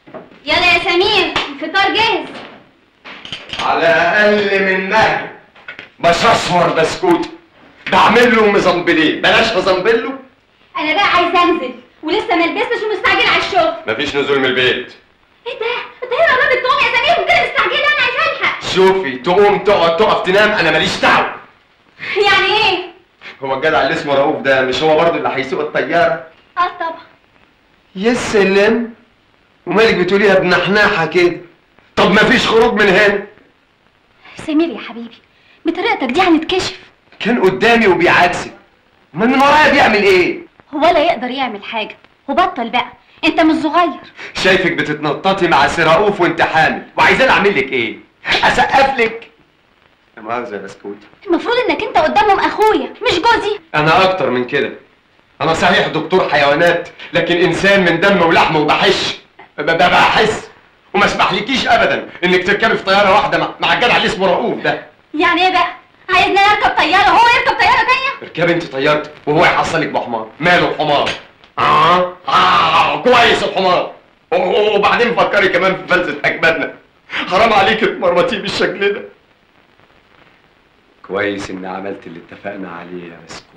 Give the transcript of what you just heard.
يلا يا سمير الفطار جاهز على اقل من نهي مش اسمر بسكوت بعمل له مزمبليه بلاش ازمبله انا بقى عايزه انزل ولسه ما لبستش ومستعجله على الشغل مفيش نزول من البيت ايه ده الطياره قربت تقوم يا سمير وكده مستعجله انا عايزه الحق شوفي تقوم تقعد تقف تنام انا ماليش دعوه يعني ايه هو الجدع اللي اسمه رؤوف ده مش هو برضه اللي هيسوق الطياره اه طبعا يا سلام ومالك بتقوليها بنحناحه كده طب مفيش خروج من هنا سمير يا حبيبي بطريقتك دي هنتكشف كان قدامي وبيعاكسك امال من ورايا بيعمل ايه هو لا يقدر يعمل حاجه وبطل بقى انت مش صغير شايفك بتتنططي مع سراؤوف وانت حامل وعايزاني اعمل لك ايه اسقف لك لا مؤاخذه يا بسكوت المفروض انك انت قدامهم اخويا مش جوزي انا اكتر من كده انا صحيح دكتور حيوانات لكن انسان من دم ولحم وبحش ب- ب- بحس وما اسمحلكيش ابدا انك تركبي في طياره واحده مع, مع الجدع اللي اسمه رؤوف ده يعني ايه بقى عايزنا نركب طياره وهو يركب طياره تانية اركبي انت طيارتك وهو يحصلك بحمار ماله الحمار اه اه كويس الحمار و- و- وبعدين فكري كمان في فلسة اجدادنا حرام عليك تمرمطيه بالشكل ده كويس اني عملت اللي اتفقنا عليه يا بسكوت